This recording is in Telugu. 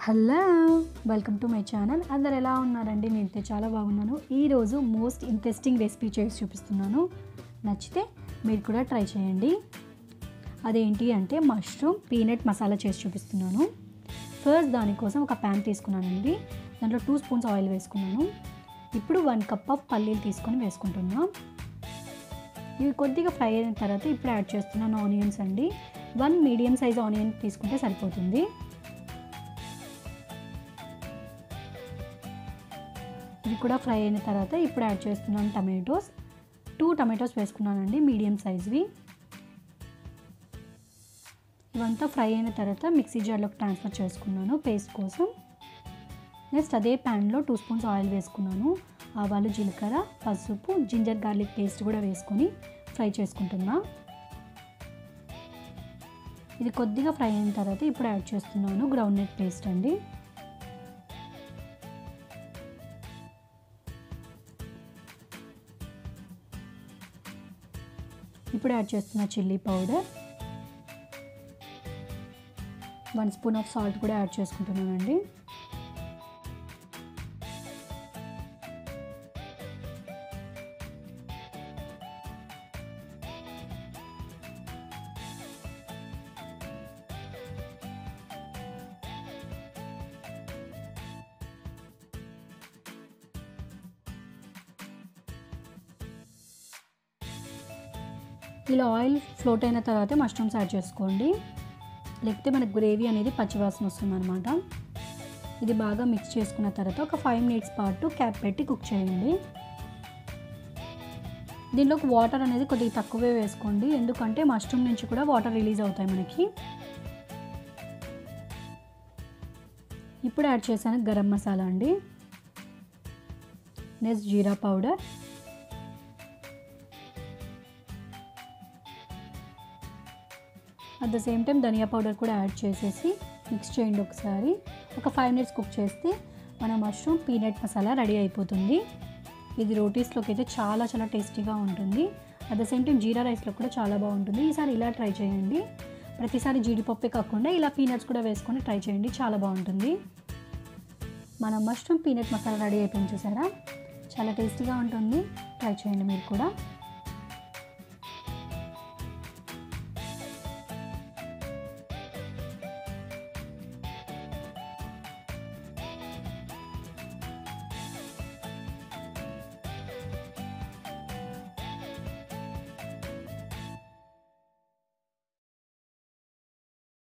hello welcome to my channel అందరు ఎలా ఉన్నారండి నేనైతే చాలా బాగున్నాను ఈరోజు మోస్ట్ ఇంట్రెస్టింగ్ రెసిపీ చేసి చూపిస్తున్నాను నచ్చితే మీరు కూడా ట్రై చేయండి అదేంటి అంటే మష్రూమ్ పీనట్ మసాలా చేసి చూపిస్తున్నాను ఫస్ట్ దానికోసం ఒక ప్యాన్ తీసుకున్నానండి దాంట్లో టూ స్పూన్స్ ఆయిల్ వేసుకున్నాను ఇప్పుడు వన్ కప్ ఆఫ్ పల్లీలు తీసుకొని వేసుకుంటున్నా ఇవి కొద్దిగా ఫ్రై అయిన తర్వాత ఇప్పుడు యాడ్ చేస్తున్నాను ఆనియన్స్ అండి వన్ మీడియం సైజ్ ఆనియన్ తీసుకుంటే సరిపోతుంది ఇది కూడా ఫ్రై అయిన తర్వాత ఇప్పుడు యాడ్ చేస్తున్నాను టమాటోస్ టూ టమాటోస్ వేసుకున్నానండి మీడియం సైజ్వి ఇవంతా ఫ్రై అయిన తర్వాత మిక్సీ జార్లోకి ట్రాన్స్ఫర్ చేసుకున్నాను పేస్ట్ కోసం నెక్స్ట్ అదే ప్యాన్లో టూ స్పూన్స్ ఆయిల్ వేసుకున్నాను ఆవాలు జీలకర్ర పసుపు జింజర్ గార్లిక్ పేస్ట్ కూడా వేసుకొని ఫ్రై చేసుకుంటున్నా ఇది కొద్దిగా ఫ్రై అయిన తర్వాత ఇప్పుడు యాడ్ చేస్తున్నాను గ్రౌండ్ నట్ పేస్ట్ అండి ఇప్పుడు యాడ్ చేస్తున్న chilli powder one spoon of salt కూడా యాడ్ చేసుకుంటున్నానండి ఇలా ఆయిల్ ఫ్లోట్ అయిన తర్వాత మష్రూమ్స్ యాడ్ చేసుకోండి లేకపోతే మనకు గ్రేవీ అనేది పచ్చివాసన వస్తుంది అనమాట ఇది బాగా మిక్స్ చేసుకున్న తర్వాత ఒక ఫైవ్ మినిట్స్ పాటు క్యాప్ పెట్టి కుక్ చేయండి దీనిలోకి వాటర్ అనేది కొద్దిగా తక్కువే వేసుకోండి ఎందుకంటే మష్రూమ్ నుంచి కూడా వాటర్ రిలీజ్ అవుతాయి మనకి ఇప్పుడు యాడ్ చేశాను గరం మసాలా అండి next jeera powder at the same time dhania powder కూడా యాడ్ చేసేసి మిక్స్ చేయండి ఒకసారి ఒక ఫైవ్ మినిట్స్ కుక్ చేస్తే మన మష్రూమ్ పీనట్ మసాలా రెడీ అయిపోతుంది ఇది రోటీస్లోకి అయితే చాలా చాలా టేస్టీగా ఉంటుంది at the same time jeera రైస్లో కూడా చాలా బాగుంటుంది ఈసారి ఇలా ట్రై చేయండి ప్రతిసారి జీడిపప్పే కాకుండా ఇలా పీనట్స్ కూడా వేసుకొని ట్రై చేయండి చాలా బాగుంటుంది మన మష్రూమ్ పీనట్ మసాలా రెడీ అయిపోయింది చూసారా చాలా టేస్టీగా ఉంటుంది ట్రై చేయండి మీరు కూడా